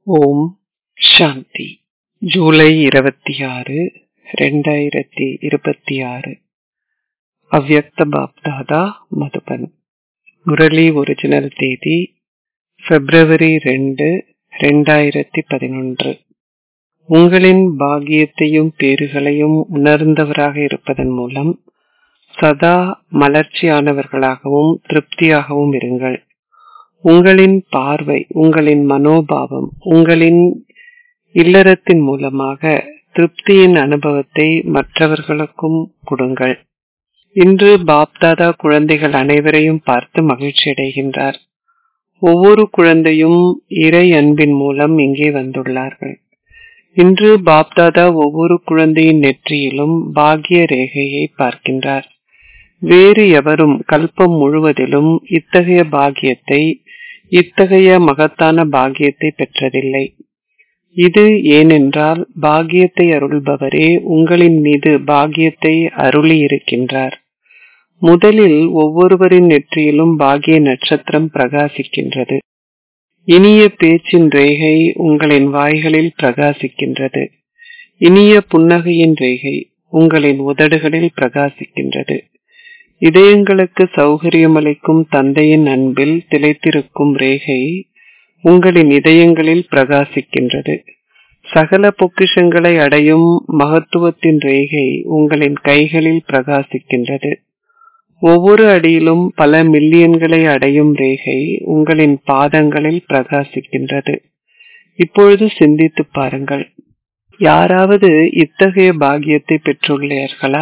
ஓம் சாந்தி ஜூலை இருபத்தி ஆறு ரெண்டாயிரத்தி இருபத்தி ஆறு அவ்யக்த பாப்தாதா மதுபன் முரளி ஒரிஜினல் தேதி பிப்ரவரி ரெண்டு ரெண்டாயிரத்தி பதினொன்று உங்களின் பாகியத்தையும் பேறுகளையும் உணர்ந்தவராக இருப்பதன் மூலம் சதா மலர்ச்சியானவர்களாகவும் திருப்தியாகவும் இருங்கள் உங்களின் பார்வை உங்களின் மனோபாவம் உங்களின் இல்லறத்தின் மூலமாக திருப்தியின் அனுபவத்தை மற்றவர்களுக்கும் கொடுங்கள் இன்று பாப்தாதா குழந்தைகள் அனைவரையும் பார்த்து மகிழ்ச்சி அடைகின்றார் ஒவ்வொரு குழந்தையும் இறை அன்பின் மூலம் இங்கே வந்துள்ளார்கள் இன்று பாப்தாதா ஒவ்வொரு குழந்தையின் நெற்றியிலும் பாக்கிய ரேகையை பார்க்கின்றார் வேறு எவரும் கல்பம் முழுவதிலும் இத்தகைய பாக்கியத்தை இத்தகைய மகத்தான பாக்கியத்தை பெற்றதில்லை இது ஏனென்றால் பாக்கியத்தை அருள்பவரே உங்களின் மீது பாக்கியத்தை அருளி இருக்கின்றார் முதலில் ஒவ்வொருவரின் நெற்றியிலும் பாகிய நட்சத்திரம் பிரகாசிக்கின்றது இனிய பேச்சின் ரேகை உங்களின் வாய்களில் பிரகாசிக்கின்றது இனிய புன்னகையின் ரேகை உங்களின் உதடுகளில் பிரகாசிக்கின்றது இதயங்களுக்கு சௌகரியமளிக்கும் தந்தையின் அன்பில் திளைத்திருக்கும் ரேகை உங்களின் இதயங்களில் பிரகாசிக்கின்றது சகல பொக்கிஷங்களை அடையும் மகத்துவத்தின் ரேகை உங்களின் கைகளில் பிரகாசிக்கின்றது ஒவ்வொரு அடியிலும் பல மில்லியன்களை அடையும் ரேகை உங்களின் பாதங்களில் பிரகாசிக்கின்றது இப்பொழுது சிந்தித்து பாருங்கள் யாராவது இத்தகைய பாகியத்தை பெற்றுள்ளீர்களா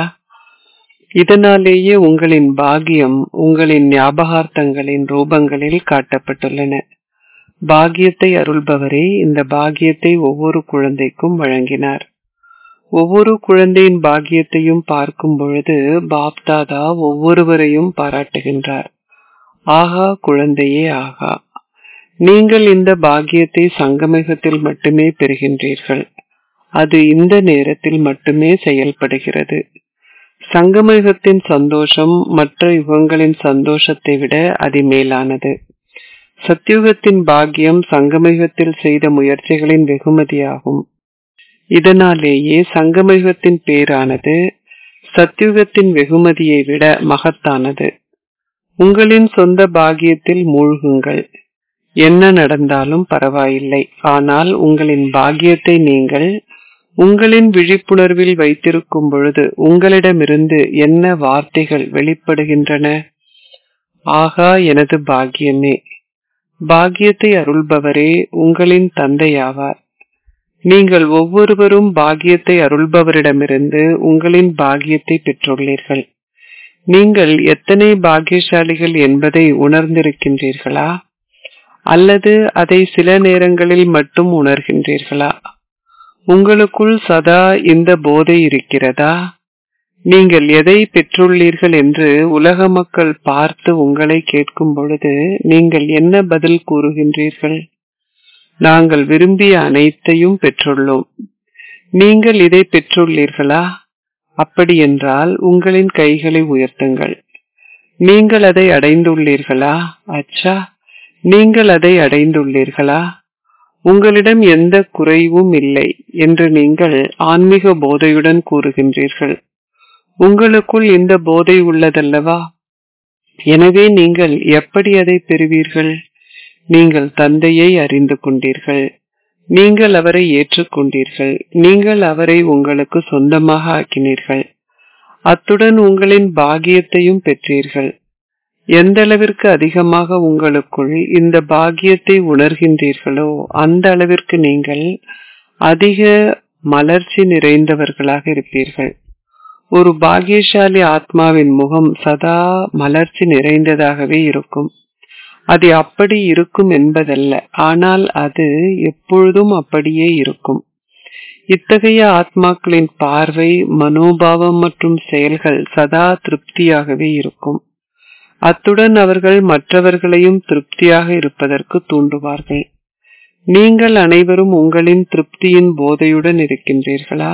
இதனாலேயே உங்களின் பாகியம் உங்களின் ஞாபகார்த்தங்களின் ரூபங்களில் காட்டப்பட்டுள்ளன பாகியத்தை அருள்பவரே இந்த பாகியத்தை ஒவ்வொரு குழந்தைக்கும் வழங்கினார் ஒவ்வொரு குழந்தையின் பாக்கியத்தையும் பார்க்கும் பொழுது பாப்தாதா ஒவ்வொருவரையும் பாராட்டுகின்றார் ஆகா குழந்தையே ஆகா நீங்கள் இந்த பாக்கியத்தை சங்கமிகத்தில் மட்டுமே பெறுகின்றீர்கள் அது இந்த நேரத்தில் மட்டுமே செயல்படுகிறது சங்கமயுகத்தின் சந்தோஷம் மற்ற யுகங்களின் சந்தோஷத்தை விட அதிமேலானது சத்தியுகத்தின் பாக்கியம் சங்கமயுகத்தில் செய்த முயற்சிகளின் வெகுமதியாகும் இதனாலேயே சங்கமயுகத்தின் பேரானது சத்தியுகத்தின் வெகுமதியை விட மகத்தானது உங்களின் சொந்த பாகியத்தில் மூழ்குங்கள் என்ன நடந்தாலும் பரவாயில்லை ஆனால் உங்களின் பாகியத்தை நீங்கள் உங்களின் விழிப்புணர்வில் வைத்திருக்கும் பொழுது உங்களிடமிருந்து என்ன வார்த்தைகள் வெளிப்படுகின்றன ஆகா எனது பாக்கியமே பாக்கியத்தை அருள்பவரே உங்களின் தந்தையாவார் நீங்கள் ஒவ்வொருவரும் பாக்கியத்தை அருள்பவரிடமிருந்து உங்களின் பாக்கியத்தை பெற்றுள்ளீர்கள் நீங்கள் எத்தனை பாக்கியசாலிகள் என்பதை உணர்ந்திருக்கின்றீர்களா அல்லது அதை சில நேரங்களில் மட்டும் உணர்கின்றீர்களா உங்களுக்குள் சதா இந்த போதை இருக்கிறதா நீங்கள் எதை பெற்றுள்ளீர்கள் என்று உலக மக்கள் பார்த்து உங்களை கேட்கும் பொழுது நீங்கள் என்ன பதில் கூறுகின்றீர்கள் நாங்கள் விரும்பிய அனைத்தையும் பெற்றுள்ளோம் நீங்கள் இதை பெற்றுள்ளீர்களா அப்படி என்றால் உங்களின் கைகளை உயர்த்துங்கள் நீங்கள் அதை அடைந்துள்ளீர்களா அச்சா நீங்கள் அதை அடைந்துள்ளீர்களா உங்களிடம் எந்த குறைவும் இல்லை என்று நீங்கள் ஆன்மீக போதையுடன் கூறுகின்றீர்கள் உங்களுக்குள் இந்த போதை உள்ளதல்லவா எனவே நீங்கள் எப்படி அதை பெறுவீர்கள் நீங்கள் தந்தையை அறிந்து கொண்டீர்கள் நீங்கள் அவரை ஏற்றுக்கொண்டீர்கள் நீங்கள் அவரை உங்களுக்கு சொந்தமாக ஆக்கினீர்கள் அத்துடன் உங்களின் பாகியத்தையும் பெற்றீர்கள் எந்த அளவிற்கு அதிகமாக உங்களுக்குள் இந்த பாகியத்தை உணர்கின்றீர்களோ அந்த அளவிற்கு நீங்கள் அதிக மலர்ச்சி நிறைந்தவர்களாக இருப்பீர்கள் ஒரு பாகியசாலி ஆத்மாவின் முகம் சதா மலர்ச்சி நிறைந்ததாகவே இருக்கும் அது அப்படி இருக்கும் என்பதல்ல ஆனால் அது எப்பொழுதும் அப்படியே இருக்கும் இத்தகைய ஆத்மாக்களின் பார்வை மனோபாவம் மற்றும் செயல்கள் சதா திருப்தியாகவே இருக்கும் அத்துடன் அவர்கள் மற்றவர்களையும் திருப்தியாக இருப்பதற்கு தூண்டுவார்கள் நீங்கள் அனைவரும் உங்களின் திருப்தியின் போதையுடன் இருக்கின்றீர்களா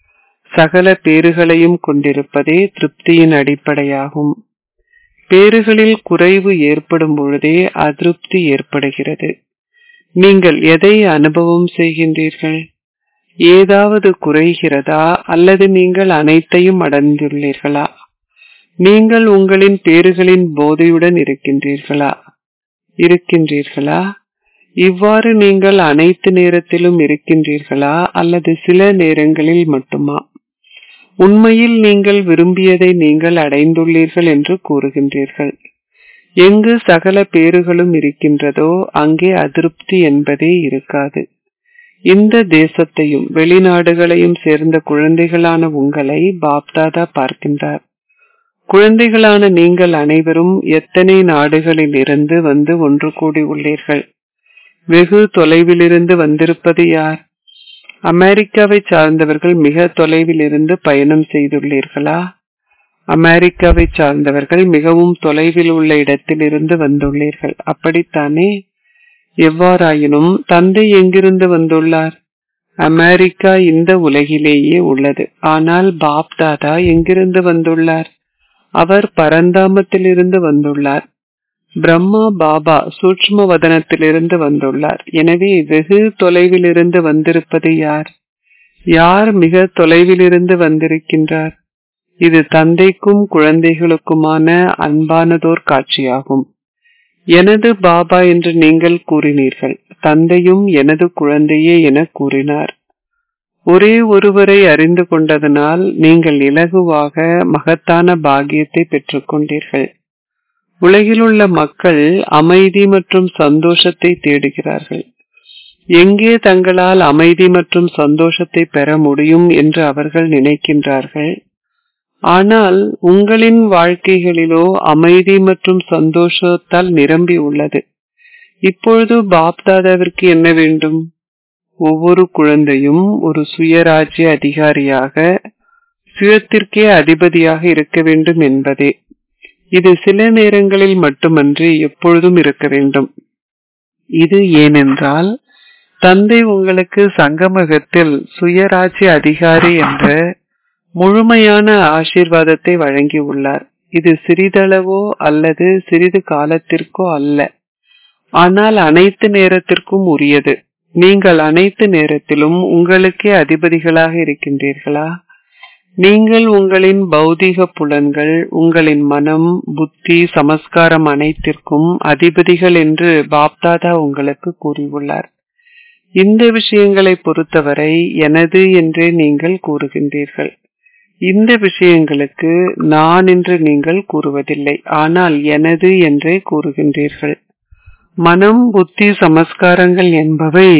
சகல பேறுகளையும் கொண்டிருப்பதே திருப்தியின் அடிப்படையாகும் பேறுகளில் குறைவு ஏற்படும் பொழுதே அதிருப்தி ஏற்படுகிறது நீங்கள் எதை அனுபவம் செய்கின்றீர்கள் ஏதாவது குறைகிறதா அல்லது நீங்கள் அனைத்தையும் அடைந்துள்ளீர்களா நீங்கள் உங்களின் பேறுகளின் போதையுடன் இருக்கின்றீர்களா இருக்கின்றீர்களா இவ்வாறு நீங்கள் அனைத்து நேரத்திலும் இருக்கின்றீர்களா அல்லது சில நேரங்களில் மட்டுமா உண்மையில் நீங்கள் விரும்பியதை நீங்கள் அடைந்துள்ளீர்கள் என்று கூறுகின்றீர்கள் எங்கு சகல பேறுகளும் இருக்கின்றதோ அங்கே அதிருப்தி என்பதே இருக்காது இந்த தேசத்தையும் வெளிநாடுகளையும் சேர்ந்த குழந்தைகளான உங்களை பாப்தாதா பார்க்கின்றார் குழந்தைகளான நீங்கள் அனைவரும் எத்தனை நாடுகளில் இருந்து வந்து ஒன்று கூடி உள்ளீர்கள் வெகு தொலைவிலிருந்து வந்திருப்பது யார் அமெரிக்காவை சார்ந்தவர்கள் மிக தொலைவில் இருந்து பயணம் செய்துள்ளீர்களா அமெரிக்காவை சார்ந்தவர்கள் மிகவும் தொலைவில் உள்ள இடத்திலிருந்து வந்துள்ளீர்கள் அப்படித்தானே எவ்வாறாயினும் தந்தை எங்கிருந்து வந்துள்ளார் அமெரிக்கா இந்த உலகிலேயே உள்ளது ஆனால் பாப் தாதா எங்கிருந்து வந்துள்ளார் அவர் பரந்தாமத்திலிருந்து வந்துள்ளார் பிரம்மா பாபா சூட்ச்ம வதனத்திலிருந்து வந்துள்ளார் எனவே வெகு தொலைவிலிருந்து வந்திருப்பது யார் யார் மிக தொலைவிலிருந்து வந்திருக்கின்றார் இது தந்தைக்கும் குழந்தைகளுக்குமான அன்பானதோர் காட்சியாகும் எனது பாபா என்று நீங்கள் கூறினீர்கள் தந்தையும் எனது குழந்தையே என கூறினார் ஒரே ஒருவரை அறிந்து கொண்டதனால் நீங்கள் இலகுவாக மகத்தான பாக்கியத்தை பெற்றுக்கொண்டீர்கள் உலகிலுள்ள மக்கள் அமைதி மற்றும் சந்தோஷத்தை தேடுகிறார்கள் எங்கே தங்களால் அமைதி மற்றும் சந்தோஷத்தை பெற முடியும் என்று அவர்கள் நினைக்கின்றார்கள் ஆனால் உங்களின் வாழ்க்கைகளிலோ அமைதி மற்றும் சந்தோஷத்தால் நிரம்பி உள்ளது இப்பொழுது பாப்தாதாவிற்கு என்ன வேண்டும் ஒவ்வொரு குழந்தையும் ஒரு சுயராஜ்ய அதிகாரியாக சுயத்திற்கே அதிபதியாக இருக்க வேண்டும் என்பதே இது சில நேரங்களில் மட்டுமன்றி எப்பொழுதும் இருக்க வேண்டும் இது ஏனென்றால் தந்தை உங்களுக்கு சங்கமகத்தில் சுயராஜ்ய அதிகாரி என்ற முழுமையான ஆசீர்வாதத்தை வழங்கியுள்ளார் இது சிறிதளவோ அல்லது சிறிது காலத்திற்கோ அல்ல ஆனால் அனைத்து நேரத்திற்கும் உரியது நீங்கள் அனைத்து நேரத்திலும் உங்களுக்கே அதிபதிகளாக இருக்கின்றீர்களா நீங்கள் உங்களின் பௌதிக புலன்கள் உங்களின் மனம் புத்தி சமஸ்காரம் அனைத்திற்கும் அதிபதிகள் என்று பாப்தாதா உங்களுக்கு கூறியுள்ளார் இந்த விஷயங்களை பொறுத்தவரை எனது என்றே நீங்கள் கூறுகின்றீர்கள் இந்த விஷயங்களுக்கு நான் என்று நீங்கள் கூறுவதில்லை ஆனால் எனது என்றே கூறுகின்றீர்கள் மனம் புத்தி சமஸ்காரங்கள் என்பவை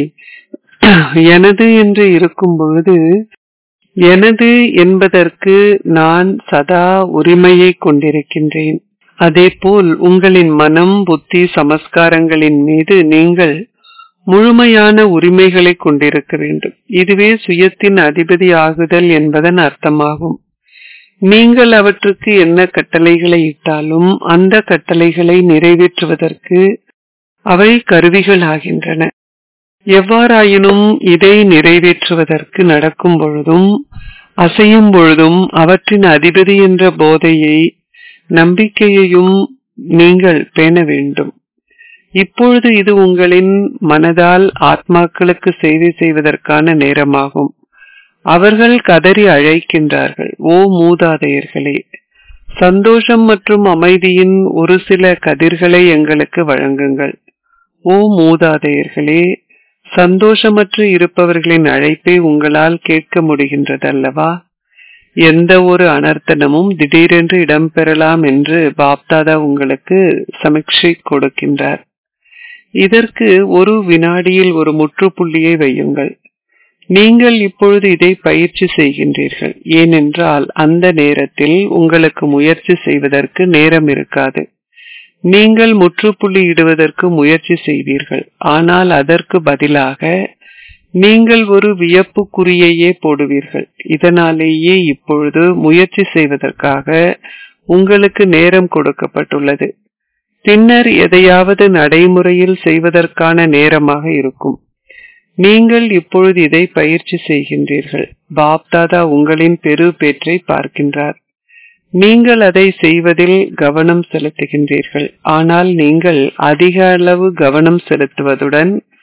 எனது என்று இருக்கும் பொழுது எனது என்பதற்கு நான் சதா உரிமையை கொண்டிருக்கின்றேன் அதேபோல் உங்களின் மனம் புத்தி சமஸ்காரங்களின் மீது நீங்கள் முழுமையான உரிமைகளை கொண்டிருக்க வேண்டும் இதுவே சுயத்தின் அதிபதி ஆகுதல் என்பதன் அர்த்தமாகும் நீங்கள் அவற்றுக்கு என்ன கட்டளைகளை இட்டாலும் அந்த கட்டளைகளை நிறைவேற்றுவதற்கு அவை கருவிகள் ஆகின்றன எவ்வாறாயினும் இதை நிறைவேற்றுவதற்கு நடக்கும் பொழுதும் அசையும் பொழுதும் அவற்றின் அதிபதி என்ற போதையை நம்பிக்கையையும் நீங்கள் பேண வேண்டும் இப்பொழுது இது உங்களின் மனதால் ஆத்மாக்களுக்கு சேவை செய்வதற்கான நேரமாகும் அவர்கள் கதறி அழைக்கின்றார்கள் ஓ மூதாதையர்களே சந்தோஷம் மற்றும் அமைதியின் ஒரு சில கதிர்களை எங்களுக்கு வழங்குங்கள் ஓ மூதாதையர்களே சந்தோஷமற்று இருப்பவர்களின் அழைப்பை உங்களால் கேட்க முடிகின்றதல்லவா எந்த ஒரு அனர்த்தனமும் திடீரென்று இடம்பெறலாம் என்று பாப்தாதா உங்களுக்கு சமீட்சை கொடுக்கின்றார் இதற்கு ஒரு வினாடியில் ஒரு முற்றுப்புள்ளியை வையுங்கள் நீங்கள் இப்பொழுது இதை பயிற்சி செய்கின்றீர்கள் ஏனென்றால் அந்த நேரத்தில் உங்களுக்கு முயற்சி செய்வதற்கு நேரம் இருக்காது நீங்கள் முற்றுப்புள்ளி இடுவதற்கு முயற்சி செய்வீர்கள் ஆனால் அதற்கு பதிலாக நீங்கள் ஒரு வியப்புக்குறியையே போடுவீர்கள் இதனாலேயே இப்பொழுது முயற்சி செய்வதற்காக உங்களுக்கு நேரம் கொடுக்கப்பட்டுள்ளது பின்னர் எதையாவது நடைமுறையில் செய்வதற்கான நேரமாக இருக்கும் நீங்கள் இப்பொழுது இதை பயிற்சி செய்கின்றீர்கள் பாப்தாதா உங்களின் பெரு பேற்றை பார்க்கின்றார் நீங்கள் அதை செய்வதில் கவனம் செலுத்துகின்றீர்கள் ஆனால் நீங்கள் அதிக அளவு கவனம் செலுத்துவதுடன்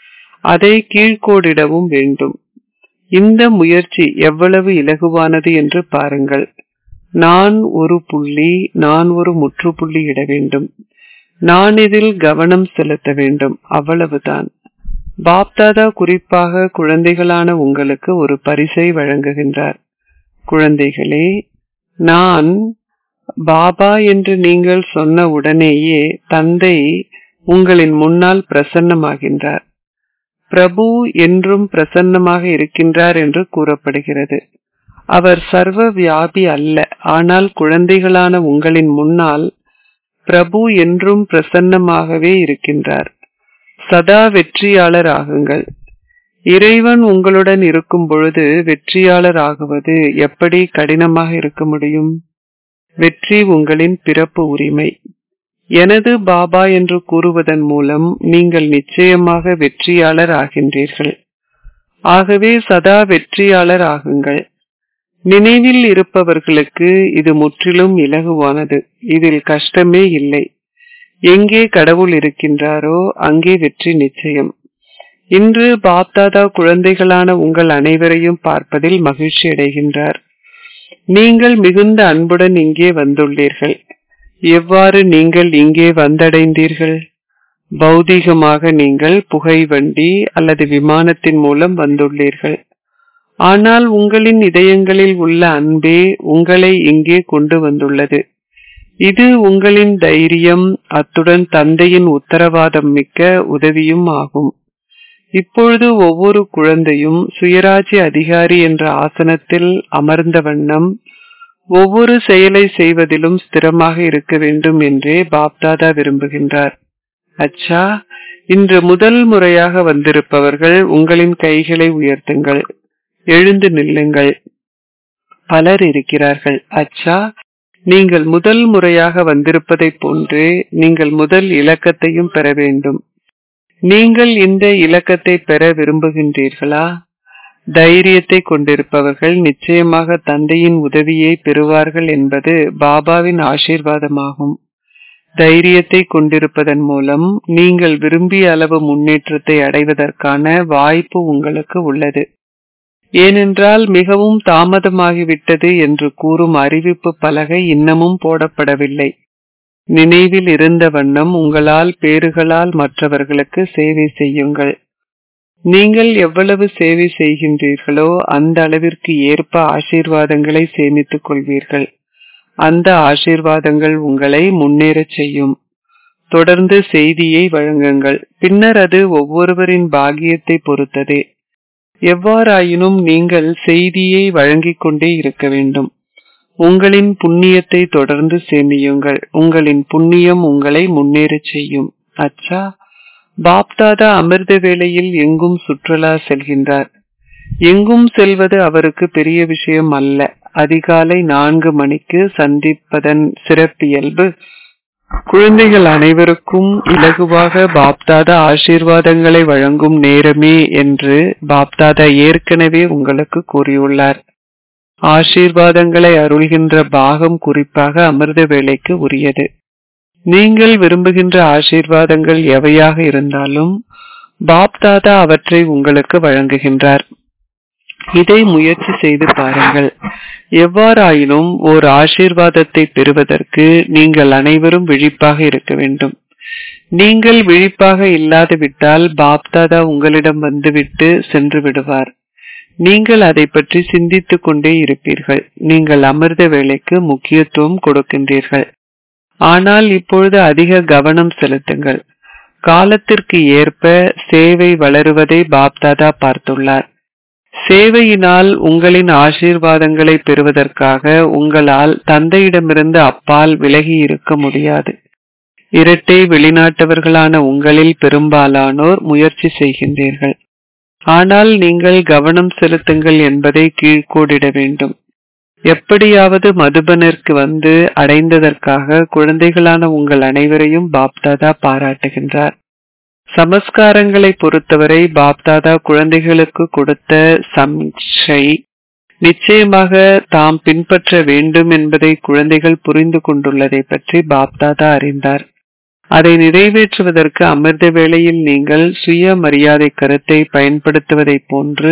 அதை கீழ்கோடிடவும் வேண்டும் இந்த முயற்சி எவ்வளவு இலகுவானது என்று பாருங்கள் நான் ஒரு புள்ளி நான் ஒரு முற்றுப்புள்ளி இட வேண்டும் நான் இதில் கவனம் செலுத்த வேண்டும் அவ்வளவுதான் பாப்தாதா குறிப்பாக குழந்தைகளான உங்களுக்கு ஒரு பரிசை வழங்குகின்றார் குழந்தைகளே நான் பாபா என்று நீங்கள் சொன்ன உடனேயே தந்தை உங்களின் முன்னால் பிரசன்னமாகின்றார் பிரபு என்றும் பிரசன்னமாக இருக்கின்றார் என்று கூறப்படுகிறது அவர் சர்வ வியாபி அல்ல ஆனால் குழந்தைகளான உங்களின் முன்னால் பிரபு என்றும் பிரசன்னமாகவே இருக்கின்றார் சதா வெற்றியாளர் ஆகுங்கள் இறைவன் உங்களுடன் இருக்கும் பொழுது வெற்றியாளர் ஆகுவது எப்படி கடினமாக இருக்க முடியும் வெற்றி உங்களின் பிறப்பு உரிமை எனது பாபா என்று கூறுவதன் மூலம் நீங்கள் நிச்சயமாக வெற்றியாளர் ஆகின்றீர்கள் ஆகவே சதா வெற்றியாளர் ஆகுங்கள் நினைவில் இருப்பவர்களுக்கு இது முற்றிலும் இலகுவானது இதில் கஷ்டமே இல்லை எங்கே கடவுள் இருக்கின்றாரோ அங்கே வெற்றி நிச்சயம் இன்று பாப்தாதா குழந்தைகளான உங்கள் அனைவரையும் பார்ப்பதில் மகிழ்ச்சி அடைகின்றார் நீங்கள் மிகுந்த அன்புடன் இங்கே வந்துள்ளீர்கள் எவ்வாறு நீங்கள் இங்கே வந்தடைந்தீர்கள் பௌதீகமாக நீங்கள் புகை வண்டி அல்லது விமானத்தின் மூலம் வந்துள்ளீர்கள் ஆனால் உங்களின் இதயங்களில் உள்ள அன்பே உங்களை இங்கே கொண்டு வந்துள்ளது இது உங்களின் தைரியம் அத்துடன் தந்தையின் உத்தரவாதம் மிக்க உதவியும் ஆகும் இப்பொழுது ஒவ்வொரு குழந்தையும் சுயராஜ்ய அதிகாரி என்ற ஆசனத்தில் அமர்ந்த வண்ணம் ஒவ்வொரு செயலை செய்வதிலும் ஸ்திரமாக இருக்க வேண்டும் என்றே பாப்தாதா விரும்புகின்றார் அச்சா இன்று முதல் முறையாக வந்திருப்பவர்கள் உங்களின் கைகளை உயர்த்துங்கள் எழுந்து நில்லுங்கள் பலர் இருக்கிறார்கள் அச்சா நீங்கள் முதல் முறையாக வந்திருப்பதைப் போன்றே நீங்கள் முதல் இலக்கத்தையும் பெற வேண்டும் நீங்கள் இந்த இலக்கத்தை பெற விரும்புகின்றீர்களா தைரியத்தை கொண்டிருப்பவர்கள் நிச்சயமாக தந்தையின் உதவியை பெறுவார்கள் என்பது பாபாவின் ஆசீர்வாதமாகும் தைரியத்தை கொண்டிருப்பதன் மூலம் நீங்கள் விரும்பிய அளவு முன்னேற்றத்தை அடைவதற்கான வாய்ப்பு உங்களுக்கு உள்ளது ஏனென்றால் மிகவும் தாமதமாகிவிட்டது என்று கூறும் அறிவிப்பு பலகை இன்னமும் போடப்படவில்லை நினைவில் இருந்த வண்ணம் உங்களால் பேறுகளால் மற்றவர்களுக்கு சேவை செய்யுங்கள் நீங்கள் எவ்வளவு சேவை செய்கின்றீர்களோ அந்த அளவிற்கு ஏற்ப ஆசீர்வாதங்களை சேமித்துக் கொள்வீர்கள் அந்த ஆசீர்வாதங்கள் உங்களை முன்னேறச் செய்யும் தொடர்ந்து செய்தியை வழங்குங்கள் பின்னர் அது ஒவ்வொருவரின் பாகியத்தை பொறுத்ததே எவ்வாறாயினும் நீங்கள் செய்தியை வழங்கிக் கொண்டே இருக்க வேண்டும் உங்களின் புண்ணியத்தை தொடர்ந்து சேமியுங்கள் உங்களின் புண்ணியம் உங்களை முன்னேறச் செய்யும் அச்சா பாப்தாதா அமிர்த வேளையில் எங்கும் சுற்றுலா செல்கின்றார் எங்கும் செல்வது அவருக்கு பெரிய விஷயம் அல்ல அதிகாலை நான்கு மணிக்கு சந்திப்பதன் சிறப்பியல்பு குழந்தைகள் அனைவருக்கும் இலகுவாக பாப்தாதா ஆசீர்வாதங்களை வழங்கும் நேரமே என்று பாப்தாதா ஏற்கனவே உங்களுக்கு கூறியுள்ளார் ஆசீர்வாதங்களை அருள்கின்ற பாகம் குறிப்பாக அமிர்த வேலைக்கு உரியது நீங்கள் விரும்புகின்ற ஆசீர்வாதங்கள் எவையாக இருந்தாலும் பாப்தாதா அவற்றை உங்களுக்கு வழங்குகின்றார் இதை முயற்சி செய்து பாருங்கள் எவ்வாறாயினும் ஓர் ஆசீர்வாதத்தை பெறுவதற்கு நீங்கள் அனைவரும் விழிப்பாக இருக்க வேண்டும் நீங்கள் விழிப்பாக இல்லாது விட்டால் பாப்தாதா உங்களிடம் வந்துவிட்டு சென்று விடுவார் நீங்கள் அதை பற்றி சிந்தித்துக் கொண்டே இருப்பீர்கள் நீங்கள் அமிர்த வேலைக்கு முக்கியத்துவம் கொடுக்கின்றீர்கள் ஆனால் இப்பொழுது அதிக கவனம் செலுத்துங்கள் காலத்திற்கு ஏற்ப சேவை வளருவதை பாப்தாதா பார்த்துள்ளார் சேவையினால் உங்களின் ஆசீர்வாதங்களை பெறுவதற்காக உங்களால் தந்தையிடமிருந்து அப்பால் விலகி இருக்க முடியாது இரட்டை வெளிநாட்டவர்களான உங்களில் பெரும்பாலானோர் முயற்சி செய்கின்றீர்கள் ஆனால் நீங்கள் கவனம் செலுத்துங்கள் என்பதை கீழ்கோடிட வேண்டும் எப்படியாவது மதுபனிற்கு வந்து அடைந்ததற்காக குழந்தைகளான உங்கள் அனைவரையும் பாப்தாதா பாராட்டுகின்றார் சமஸ்காரங்களை பொறுத்தவரை பாப்தாதா குழந்தைகளுக்கு கொடுத்த சம்ஷை நிச்சயமாக தாம் பின்பற்ற வேண்டும் என்பதை குழந்தைகள் புரிந்து கொண்டுள்ளதை பற்றி பாப்தாதா அறிந்தார் அதை நிறைவேற்றுவதற்கு அமிர்த வேளையில் நீங்கள் சுய மரியாதை கருத்தை பயன்படுத்துவதைப் போன்று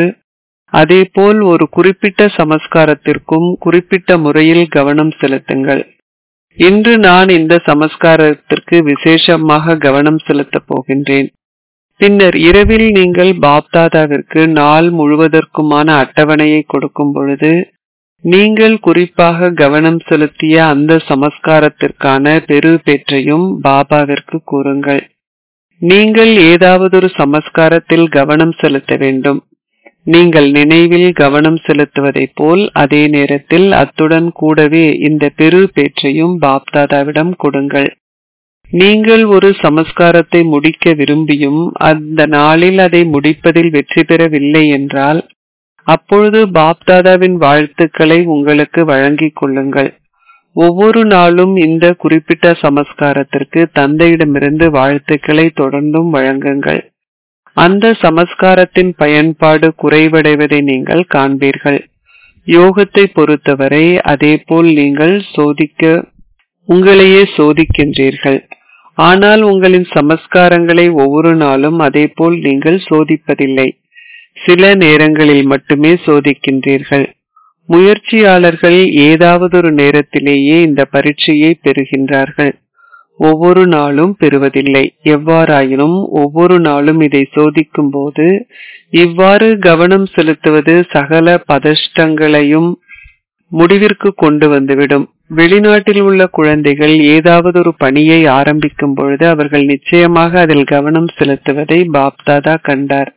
அதேபோல் ஒரு குறிப்பிட்ட சமஸ்காரத்திற்கும் குறிப்பிட்ட முறையில் கவனம் செலுத்துங்கள் இன்று நான் இந்த சமஸ்காரத்திற்கு விசேஷமாக கவனம் செலுத்தப் போகின்றேன் பின்னர் இரவில் நீங்கள் பாப்தாதாவிற்கு நாள் முழுவதற்குமான அட்டவணையை கொடுக்கும் பொழுது நீங்கள் குறிப்பாக கவனம் செலுத்திய அந்த சமஸ்காரத்திற்கான பெரு பெற்றையும் பாபாவிற்கு கூறுங்கள் நீங்கள் ஏதாவதொரு சமஸ்காரத்தில் கவனம் செலுத்த வேண்டும் நீங்கள் நினைவில் கவனம் செலுத்துவதைப் போல் அதே நேரத்தில் அத்துடன் கூடவே இந்த பெரு பேற்றையும் பாப்தாதாவிடம் கொடுங்கள் நீங்கள் ஒரு சமஸ்காரத்தை முடிக்க விரும்பியும் அந்த நாளில் அதை முடிப்பதில் வெற்றி பெறவில்லை என்றால் அப்பொழுது பாப்தாதாவின் வாழ்த்துக்களை உங்களுக்கு வழங்கிக் கொள்ளுங்கள் ஒவ்வொரு நாளும் இந்த குறிப்பிட்ட சமஸ்காரத்திற்கு தந்தையிடமிருந்து வாழ்த்துக்களை தொடர்ந்தும் வழங்குங்கள் அந்த சமஸ்காரத்தின் பயன்பாடு குறைவடைவதை நீங்கள் காண்பீர்கள் யோகத்தை பொறுத்தவரை அதேபோல் நீங்கள் சோதிக்க உங்களையே சோதிக்கின்றீர்கள் ஆனால் உங்களின் சமஸ்காரங்களை ஒவ்வொரு நாளும் அதேபோல் நீங்கள் சோதிப்பதில்லை சில நேரங்களில் மட்டுமே சோதிக்கின்றீர்கள் முயற்சியாளர்கள் ஏதாவதொரு நேரத்திலேயே இந்த பரீட்சையை பெறுகின்றார்கள் ஒவ்வொரு நாளும் பெறுவதில்லை எவ்வாறாயினும் ஒவ்வொரு நாளும் இதை சோதிக்கும் போது இவ்வாறு கவனம் செலுத்துவது சகல பதஷ்டங்களையும் முடிவிற்கு கொண்டு வந்துவிடும் வெளிநாட்டில் உள்ள குழந்தைகள் ஏதாவது ஒரு பணியை ஆரம்பிக்கும் பொழுது அவர்கள் நிச்சயமாக அதில் கவனம் செலுத்துவதை பாப்தாதா கண்டார்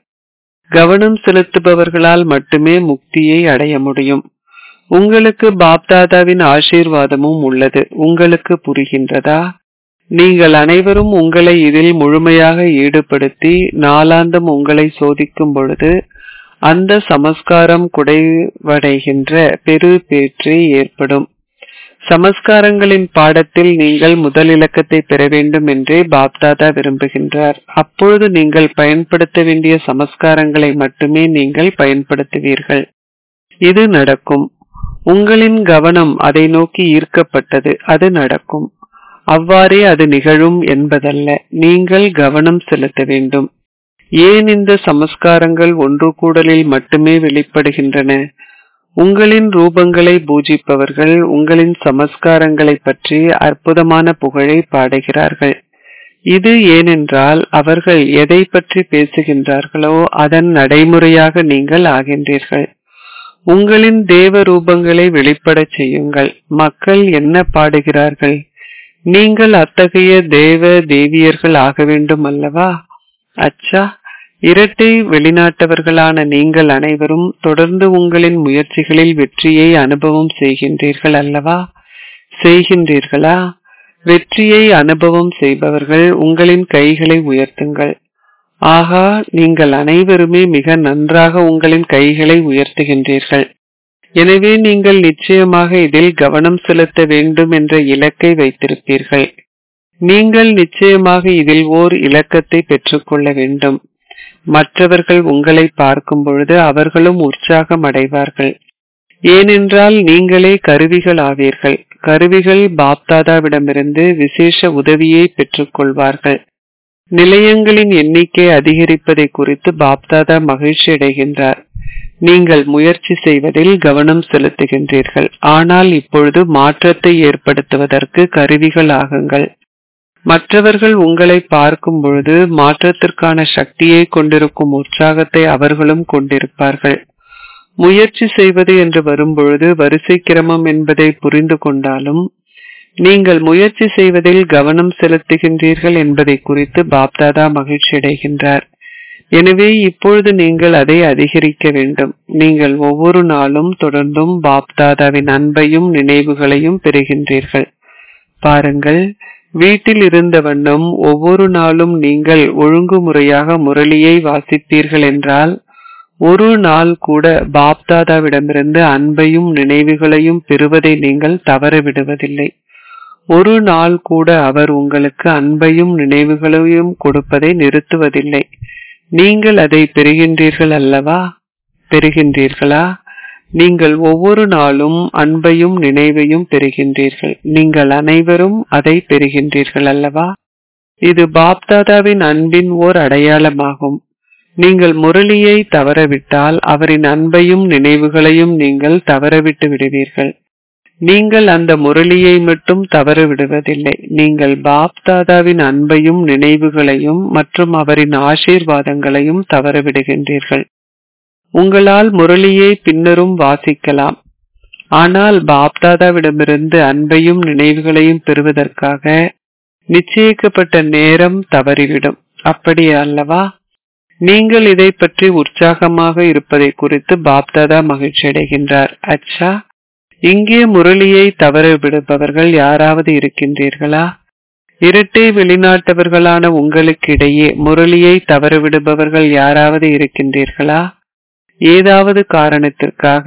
கவனம் செலுத்துபவர்களால் மட்டுமே முக்தியை அடைய முடியும் உங்களுக்கு பாப்தாதாவின் ஆசீர்வாதமும் உள்ளது உங்களுக்கு புரிகின்றதா நீங்கள் அனைவரும் உங்களை இதில் முழுமையாக ஈடுபடுத்தி நாளாந்தம் உங்களை சோதிக்கும் பொழுது அந்த சமஸ்காரம் குடைவடைகின்ற பெரு பேற்று ஏற்படும் சமஸ்காரங்களின் பாடத்தில் நீங்கள் முதல் இலக்கத்தை பெற வேண்டும் என்றே பாப்தாதா விரும்புகின்றார் அப்பொழுது நீங்கள் பயன்படுத்த வேண்டிய சமஸ்காரங்களை மட்டுமே நீங்கள் பயன்படுத்துவீர்கள் இது நடக்கும் உங்களின் கவனம் அதை நோக்கி ஈர்க்கப்பட்டது அது நடக்கும் அவ்வாறே அது நிகழும் என்பதல்ல நீங்கள் கவனம் செலுத்த வேண்டும் ஏன் இந்த சமஸ்காரங்கள் ஒன்று கூடலில் மட்டுமே வெளிப்படுகின்றன உங்களின் ரூபங்களை பூஜிப்பவர்கள் உங்களின் சமஸ்காரங்களை பற்றி அற்புதமான புகழை பாடுகிறார்கள் இது ஏனென்றால் அவர்கள் எதை பற்றி பேசுகின்றார்களோ அதன் நடைமுறையாக நீங்கள் ஆகின்றீர்கள் உங்களின் தேவ ரூபங்களை வெளிப்படச் செய்யுங்கள் மக்கள் என்ன பாடுகிறார்கள் நீங்கள் அத்தகைய தேவ தேவியர்கள் ஆக வேண்டும் அல்லவா அச்சா இரட்டை வெளிநாட்டவர்களான நீங்கள் அனைவரும் தொடர்ந்து உங்களின் முயற்சிகளில் வெற்றியை அனுபவம் செய்கின்றீர்கள் அல்லவா செய்கின்றீர்களா வெற்றியை அனுபவம் செய்பவர்கள் உங்களின் கைகளை உயர்த்துங்கள் ஆகா நீங்கள் அனைவருமே மிக நன்றாக உங்களின் கைகளை உயர்த்துகின்றீர்கள் எனவே நீங்கள் நிச்சயமாக இதில் கவனம் செலுத்த வேண்டும் என்ற இலக்கை வைத்திருப்பீர்கள் நீங்கள் நிச்சயமாக இதில் ஓர் இலக்கத்தை பெற்றுக்கொள்ள வேண்டும் மற்றவர்கள் உங்களை பார்க்கும் பொழுது அவர்களும் உற்சாகம் அடைவார்கள் ஏனென்றால் நீங்களே கருவிகள் ஆவீர்கள் கருவிகள் பாப்தாதாவிடமிருந்து விசேஷ உதவியை பெற்றுக்கொள்வார்கள் நிலையங்களின் எண்ணிக்கை அதிகரிப்பதை குறித்து பாப்தாதா மகிழ்ச்சி அடைகின்றார் நீங்கள் முயற்சி செய்வதில் கவனம் செலுத்துகின்றீர்கள் ஆனால் இப்பொழுது மாற்றத்தை ஏற்படுத்துவதற்கு கருவிகள் ஆகுங்கள் மற்றவர்கள் உங்களை பார்க்கும் பொழுது மாற்றத்திற்கான சக்தியை கொண்டிருக்கும் உற்சாகத்தை அவர்களும் கொண்டிருப்பார்கள் முயற்சி செய்வது என்று வரும்பொழுது வரிசை கிரமம் என்பதை புரிந்து கொண்டாலும் நீங்கள் முயற்சி செய்வதில் கவனம் செலுத்துகின்றீர்கள் என்பதை குறித்து பாப்தாதா மகிழ்ச்சி அடைகின்றார் எனவே இப்பொழுது நீங்கள் அதை அதிகரிக்க வேண்டும் நீங்கள் ஒவ்வொரு நாளும் தொடர்ந்தும் பாப்தாதாவின் அன்பையும் நினைவுகளையும் பெறுகின்றீர்கள் பாருங்கள் வீட்டில் இருந்த வண்ணம் ஒவ்வொரு நாளும் நீங்கள் ஒழுங்குமுறையாக முரளியை வாசிப்பீர்கள் என்றால் ஒரு நாள் கூட பாப்தாதாவிடமிருந்து அன்பையும் நினைவுகளையும் பெறுவதை நீங்கள் தவற விடுவதில்லை ஒரு நாள் கூட அவர் உங்களுக்கு அன்பையும் நினைவுகளையும் கொடுப்பதை நிறுத்துவதில்லை நீங்கள் அதை பெறுகின்றீர்கள் அல்லவா பெறுகின்றீர்களா நீங்கள் ஒவ்வொரு நாளும் அன்பையும் நினைவையும் பெறுகின்றீர்கள் நீங்கள் அனைவரும் அதை பெறுகின்றீர்கள் அல்லவா இது பாப்தாதாவின் அன்பின் ஓர் அடையாளமாகும் நீங்கள் முரளியை தவறவிட்டால் அவரின் அன்பையும் நினைவுகளையும் நீங்கள் தவறவிட்டு விடுவீர்கள் நீங்கள் அந்த முரளியை மட்டும் தவற விடுவதில்லை நீங்கள் பாப்தாதாவின் அன்பையும் நினைவுகளையும் மற்றும் அவரின் ஆசீர்வாதங்களையும் தவறவிடுகின்றீர்கள் உங்களால் முரளியை பின்னரும் வாசிக்கலாம் ஆனால் பாப்தாதாவிடமிருந்து அன்பையும் நினைவுகளையும் பெறுவதற்காக நிச்சயிக்கப்பட்ட நேரம் தவறிவிடும் அப்படி அல்லவா நீங்கள் இதை பற்றி உற்சாகமாக இருப்பதை குறித்து பாப்தாதா மகிழ்ச்சி அடைகின்றார் அச்சா இங்கே முரளியை தவற விடுபவர்கள் யாராவது இருக்கின்றீர்களா இரட்டை வெளிநாட்டவர்களான உங்களுக்கு இடையே முரளியை தவறவிடுபவர்கள் யாராவது இருக்கின்றீர்களா ஏதாவது காரணத்திற்காக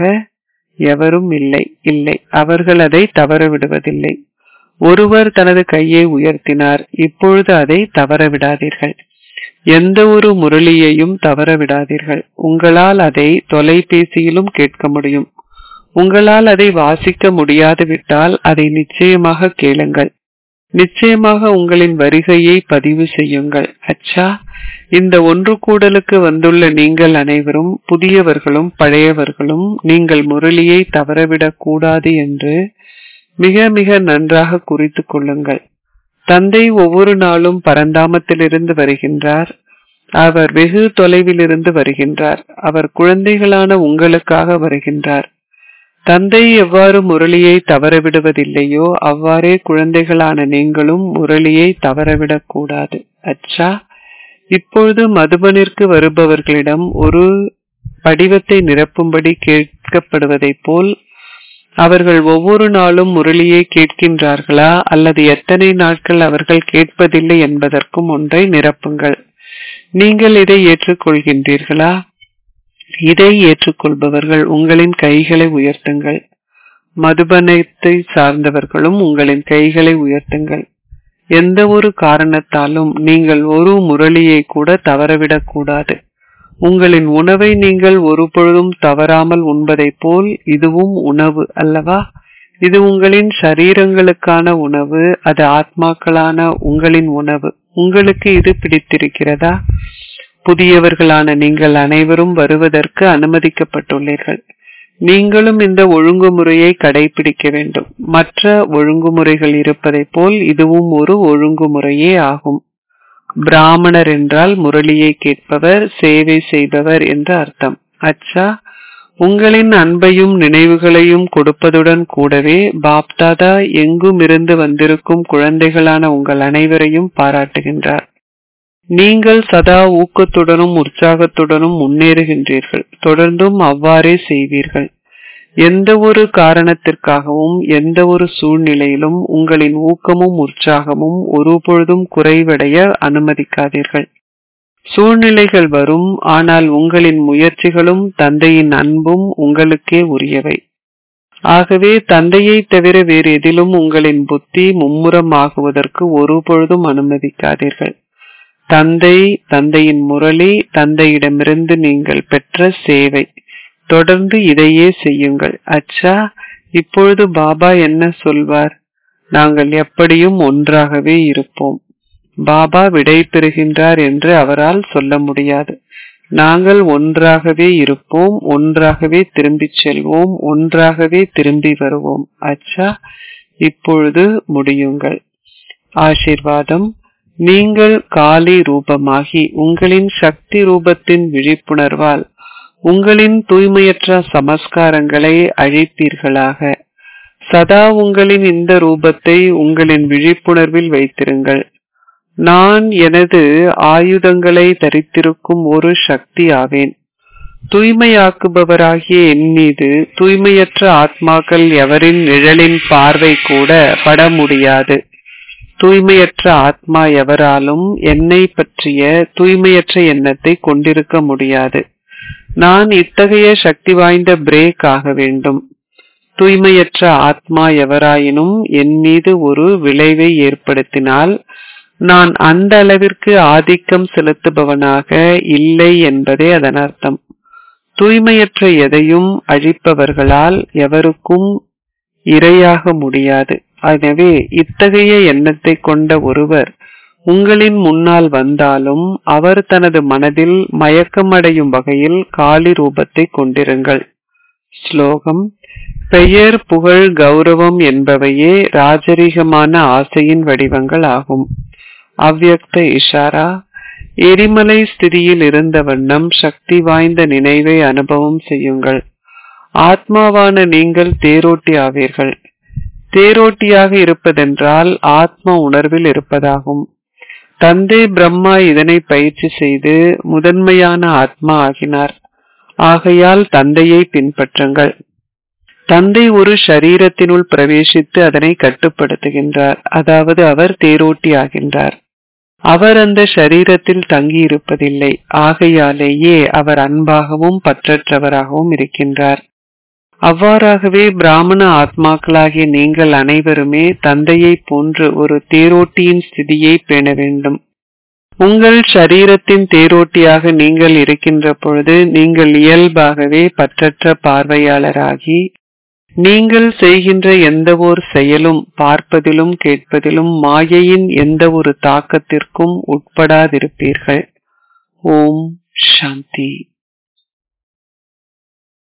எவரும் இல்லை இல்லை அவர்கள் அதை தவற விடுவதில்லை ஒருவர் தனது கையை உயர்த்தினார் இப்பொழுது அதை தவற விடாதீர்கள் எந்த ஒரு முரளியையும் தவற விடாதீர்கள் உங்களால் அதை தொலைபேசியிலும் கேட்க முடியும் உங்களால் அதை வாசிக்க முடியாது விட்டால் அதை நிச்சயமாக கேளுங்கள் நிச்சயமாக உங்களின் வருகையை பதிவு செய்யுங்கள் அச்சா இந்த ஒன்று கூடலுக்கு வந்துள்ள நீங்கள் அனைவரும் புதியவர்களும் பழையவர்களும் நீங்கள் முரளியை தவறவிடக் கூடாது என்று மிக மிக நன்றாக குறித்து கொள்ளுங்கள் தந்தை ஒவ்வொரு நாளும் பரந்தாமத்திலிருந்து வருகின்றார் அவர் வெகு தொலைவிலிருந்து வருகின்றார் அவர் குழந்தைகளான உங்களுக்காக வருகின்றார் தந்தை எவ்வாறு முரளியை தவறவிடுவதில்லையோ அவ்வாறே குழந்தைகளான நீங்களும் முரளியை தவறவிடக் கூடாது அச்சா இப்பொழுது மதுபனிற்கு வருபவர்களிடம் ஒரு படிவத்தை நிரப்பும்படி கேட்கப்படுவதைப் போல் அவர்கள் ஒவ்வொரு நாளும் முரளியை கேட்கின்றார்களா அல்லது எத்தனை நாட்கள் அவர்கள் கேட்பதில்லை என்பதற்கும் ஒன்றை நிரப்புங்கள் நீங்கள் இதை ஏற்றுக்கொள்கின்றீர்களா இதை ஏற்றுக்கொள்பவர்கள் உங்களின் கைகளை உயர்த்துங்கள் மதுபனத்தை சார்ந்தவர்களும் உங்களின் கைகளை உயர்த்துங்கள் எந்த ஒரு காரணத்தாலும் நீங்கள் ஒரு முரளியை கூட தவறவிடக் கூடாது உங்களின் உணவை நீங்கள் ஒரு பொழுதும் தவறாமல் உண்பதைப் போல் இதுவும் உணவு அல்லவா இது உங்களின் சரீரங்களுக்கான உணவு அது ஆத்மாக்களான உங்களின் உணவு உங்களுக்கு இது பிடித்திருக்கிறதா புதியவர்களான நீங்கள் அனைவரும் வருவதற்கு அனுமதிக்கப்பட்டுள்ளீர்கள் நீங்களும் இந்த ஒழுங்குமுறையை கடைபிடிக்க வேண்டும் மற்ற ஒழுங்குமுறைகள் இருப்பதைப் போல் இதுவும் ஒரு ஒழுங்குமுறையே ஆகும் பிராமணர் என்றால் முரளியை கேட்பவர் சேவை செய்பவர் என்று அர்த்தம் அச்சா உங்களின் அன்பையும் நினைவுகளையும் கொடுப்பதுடன் கூடவே பாப்தாதா எங்கும் இருந்து வந்திருக்கும் குழந்தைகளான உங்கள் அனைவரையும் பாராட்டுகின்றார் நீங்கள் சதா ஊக்கத்துடனும் உற்சாகத்துடனும் முன்னேறுகின்றீர்கள் தொடர்ந்தும் அவ்வாறே செய்வீர்கள் எந்த ஒரு காரணத்திற்காகவும் எந்த ஒரு சூழ்நிலையிலும் உங்களின் ஊக்கமும் உற்சாகமும் ஒருபொழுதும் குறைவடைய அனுமதிக்காதீர்கள் சூழ்நிலைகள் வரும் ஆனால் உங்களின் முயற்சிகளும் தந்தையின் அன்பும் உங்களுக்கே உரியவை ஆகவே தந்தையை தவிர வேறு எதிலும் உங்களின் புத்தி மும்முரமாகுவதற்கு ஒருபொழுதும் அனுமதிக்காதீர்கள் தந்தை தந்தையின் முரளி தந்தையிடமிருந்து நீங்கள் பெற்ற சேவை தொடர்ந்து இதையே செய்யுங்கள் அச்சா இப்பொழுது பாபா என்ன சொல்வார் நாங்கள் எப்படியும் ஒன்றாகவே இருப்போம் பாபா விடை பெறுகின்றார் என்று அவரால் சொல்ல முடியாது நாங்கள் ஒன்றாகவே இருப்போம் ஒன்றாகவே திரும்பிச் செல்வோம் ஒன்றாகவே திரும்பி வருவோம் அச்சா இப்பொழுது முடியுங்கள் ஆசீர்வாதம் நீங்கள் காலி ரூபமாகி உங்களின் சக்தி ரூபத்தின் விழிப்புணர்வால் உங்களின் தூய்மையற்ற சமஸ்காரங்களை அழிப்பீர்களாக சதா உங்களின் இந்த ரூபத்தை உங்களின் விழிப்புணர்வில் வைத்திருங்கள் நான் எனது ஆயுதங்களை தரித்திருக்கும் ஒரு சக்தி ஆவேன் தூய்மையாக்குபவராகிய என் மீது தூய்மையற்ற ஆத்மாக்கள் எவரின் நிழலின் பார்வை கூட பட முடியாது தூய்மையற்ற ஆத்மா எவராலும் என்னை பற்றிய தூய்மையற்ற எண்ணத்தை கொண்டிருக்க முடியாது நான் இத்தகைய சக்தி வாய்ந்த பிரேக் ஆக வேண்டும் தூய்மையற்ற ஆத்மா எவராயினும் என் மீது ஒரு விளைவை ஏற்படுத்தினால் நான் அந்த அளவிற்கு ஆதிக்கம் செலுத்துபவனாக இல்லை என்பதே அதன் அர்த்தம் தூய்மையற்ற எதையும் அழிப்பவர்களால் எவருக்கும் இரையாக முடியாது எனவே இத்தகைய எண்ணத்தை கொண்ட ஒருவர் உங்களின் முன்னால் வந்தாலும் அவர் தனது மனதில் மயக்கமடையும் வகையில் காளி ரூபத்தை கொண்டிருங்கள் ஸ்லோகம் பெயர் புகழ் கௌரவம் என்பவையே ராஜரீகமான ஆசையின் வடிவங்கள் ஆகும் அவ்யக்த இஷாரா எரிமலை ஸ்திதியில் இருந்த வண்ணம் சக்தி வாய்ந்த நினைவை அனுபவம் செய்யுங்கள் ஆத்மாவான நீங்கள் தேரோட்டி ஆவீர்கள் தேரோட்டியாக இருப்பதென்றால் ஆத்ம உணர்வில் இருப்பதாகும் தந்தை பிரம்மா இதனை பயிற்சி செய்து முதன்மையான ஆத்மா ஆகினார் ஆகையால் தந்தையை பின்பற்றுங்கள் தந்தை ஒரு ஷரீரத்தினுள் பிரவேசித்து அதனை கட்டுப்படுத்துகின்றார் அதாவது அவர் தேரோட்டி ஆகின்றார் அவர் அந்த ஷரீரத்தில் தங்கியிருப்பதில்லை ஆகையாலேயே அவர் அன்பாகவும் பற்றற்றவராகவும் இருக்கின்றார் அவ்வாறாகவே பிராமண ஆத்மாக்களாகிய நீங்கள் அனைவருமே தந்தையை போன்று ஒரு தேரோட்டியின் ஸ்திதியை பேண வேண்டும் உங்கள் ஷரீரத்தின் தேரோட்டியாக நீங்கள் இருக்கின்ற பொழுது நீங்கள் இயல்பாகவே பற்றற்ற பார்வையாளராகி நீங்கள் செய்கின்ற எந்த ஒரு செயலும் பார்ப்பதிலும் கேட்பதிலும் மாயையின் எந்த ஒரு தாக்கத்திற்கும் உட்படாதிருப்பீர்கள் ஓம் சாந்தி